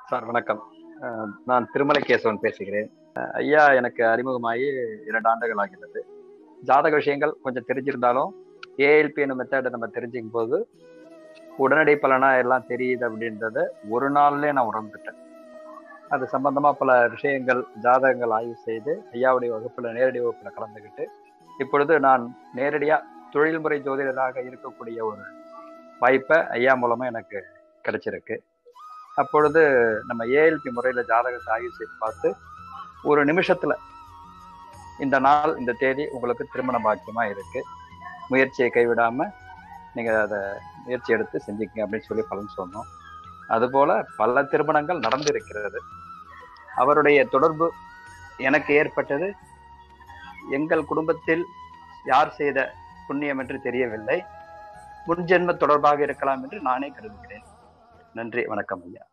sir வணக்கம் அஹ் நான் திருமலை கேசவன் பேசுகிறேன் அஹ் ஐயா எனக்கு அறிமுகமாகி இரண்டு ஆண்டுகள் ஆகிறது ஜாதக விஷயங்கள் கொஞ்சம் தெரிஞ்சிருந்தாலும் ஏஎல்பி என்னும் மெத்தடை நம்ம தெரிஞ்சுக்கும் போது உடனடி பலனா எல்லாம் தெரியுது அப்படின்றத ஒரு நாள்லயே நான் உணர்ந்துட்டேன் அது சம்பந்தமா பல விஷயங்கள் ஜாதகங்கள் ஆய்வு செய்து ஐயாவுடைய வகுப்புல நேரடி வகுப்புல கலந்துக்கிட்டு இப்பொழுது நான் நேரடியா தொழில்முறை ஜோதிடராக இருக்கக்கூடிய ஒரு வாய்ப்பை ஐயா மூலமா எனக்கு கிடைச்சிருக்கு அப்பொழுது நம்ம ஏஎல்பி முறையில ஜாதகத்தை ஆய்வு செய்து பார்த்து ஒரு நிமிஷத்துல இந்த நாள் இந்த தேதி உங்களுக்கு திருமண பாக்கியமா இருக்கு முயற்சியை கைவிடாம நீங்க அதை முயற்சி எடுத்து செஞ்சுக்கங்க அப்படின்னு சொல்லி பலன் சொன்னோம் அதுபோல பல திருமணங்கள் நடந்திருக்கிறது அவருடைய தொடர்பு எனக்கு ஏற்பட்டது எங்கள் குடும்பத்தில் யார் செய்த புண்ணியம் என்று தெரியவில்லை முன்ஜென்ம தொடர்பாக இருக்கலாம் என்று நானே கருதுகிறேன் நன்றி வணக்கம் ஐயா